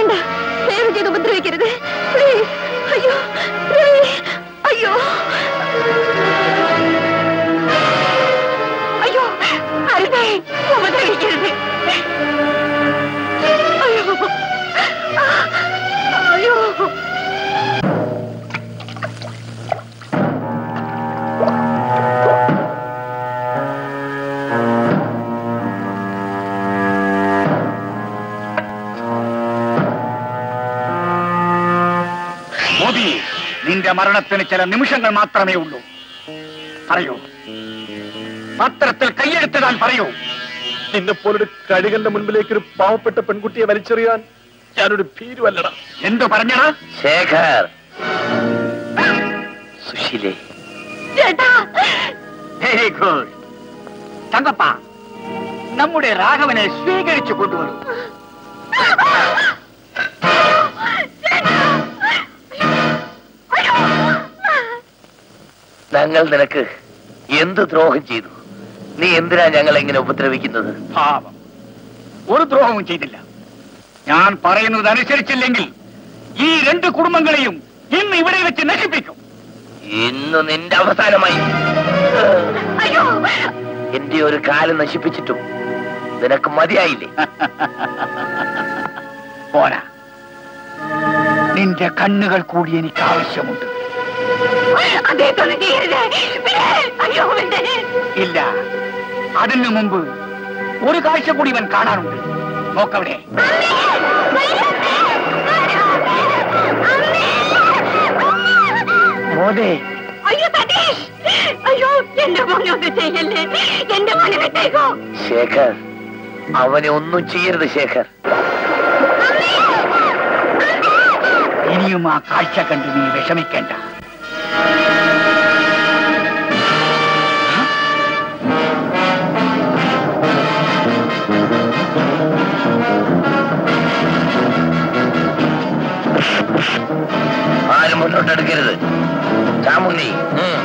വേണ്ട ദയവ് ചെയ്ത് ഉപദ്രവിക്കരുത് പ്ലീസ് അയ്യോ പ്ലീസ് അയ്യോ അയ്യോ അരുതേ ഉപദ്രവിക്കരുത് അയ്യോ ആ, അയ്യോ മോദി നിന്റെ മരണത്തിന് ചില നിമിഷങ്ങൾ മാത്രമേ ഉള്ളൂ പറയൂ പത്രത്തിൽ കൈയെടുത്തിടാൻ പറയൂ നിന്നെ പോലൊരു കഴുകന്റെ മുൻപിലേക്ക് ഒരു പാവപ്പെട്ട പെൺകുട്ടിയെ വലിച്ചെറിയാൻ ഞാനൊരു ഭീരുവല്ലട എന്തു പറഞ്ഞടാ ശേഖർ സുശീലേ ചേട്ടാ വെരി ഗുഡ് തങ്കപ്പ നമ്മുടെ രാഘവനെ സ്വീകരിച്ചു കൊണ്ടുവരൂ ഞങ്ങൾ നിനക്ക് എന്ത് ദ്രോഹം ചെയ്തു നീ എന്തിനാ ഞങ്ങൾ എങ്ങനെ ഉപദ്രവിക്കുന്നത് പാപം ഒരു ദ്രോഹവും ചെയ്തില്ല ഞാൻ പറയുന്നത് അനുസരിച്ചില്ലെങ്കിൽ ഈ രണ്ട് കുടുംബങ്ങളെയും ഇന്ന് ഇവിടെ വെച്ച് നശിപ്പിക്കും ഇന്ന് നിന്റെ അവസാനമായി അയ്യോ എന്റെ ഒരു കാലം നശിപ്പിച്ചിട്ടും നിനക്ക് മതിയായില്ലേ പോരാ നിന്റെ കണ്ണുകൾ കൂടി എനിക്ക് ആവശ്യമുണ്ട് അദ്ദേഹത്തൊന്നും ചെയ്യരുത് അയ്യോ എന്റെ ഇല്ല അതിനു മുമ്പ് ഒരു കാഴ്ച കൂടി ഇവൻ കാണാനുണ്ട് നോക്കവിടെ മോദേ അയ്യോ സതീഷ് അയ്യോ എന്റെ മോനെ ഒന്നും ചെയ്യല്ലേ എന്റെ മോനെ വിട്ടേക്കോ ശേഖർ അവനെ ഒന്നും ചെയ്യരുത് ശേഖർ ഇനിയും ആ കാഴ്ച കണ്ട് നീ വിഷമിക്കേണ്ട ആരും മുന്നോട്ടെടുക്കരുത് ചാമുണ്ണി ഉം.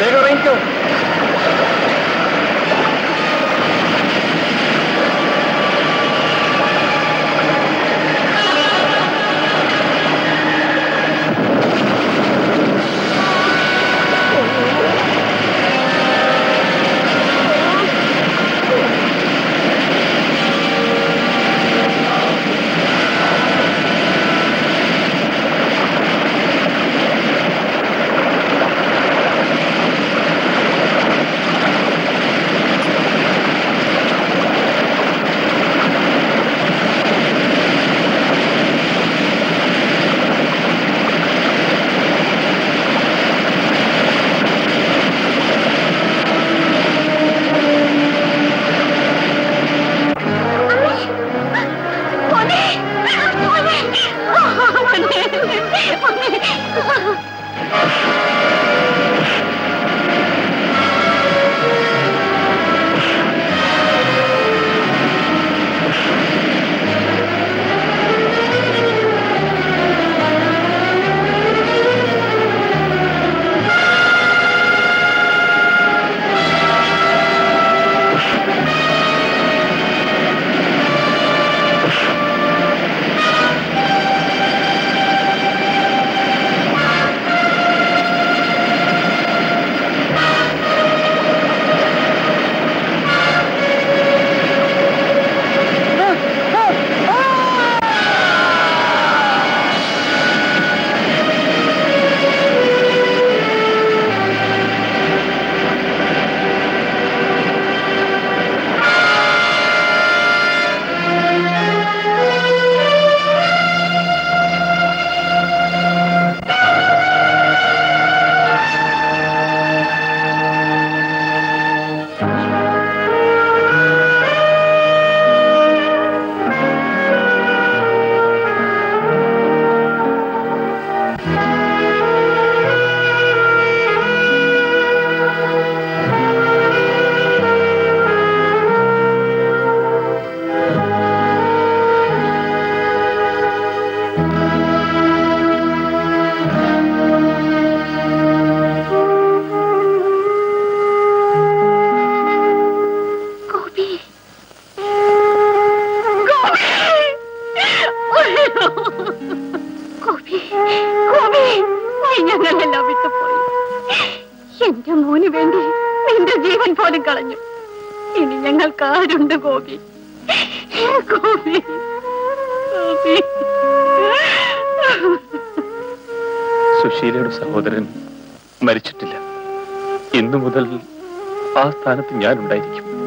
വേഗം ഇറങ്ങിക്കോ മോനെ മോനെ മോനെ മോനെ ഗോപി ഗോപി ഗോപി ഗോപി നീ ഞങ്ങളെല്ലാം വിട്ടുപോയി എന്റെ മോന് വേണ്ടി നിന്റെ ജീവൻ പോലും കളഞ്ഞു ഇനി ഞങ്ങൾക്ക് ആരുണ്ട് ഗോപി ഗോപി ഗോപി സുശീലയുടെ സഹോദരൻ മരിച്ചിട്ടില്ല ഇന്നു മുതൽ ആ സ്ഥാനത്ത് ഞാൻ ഉണ്ടായിരിക്കും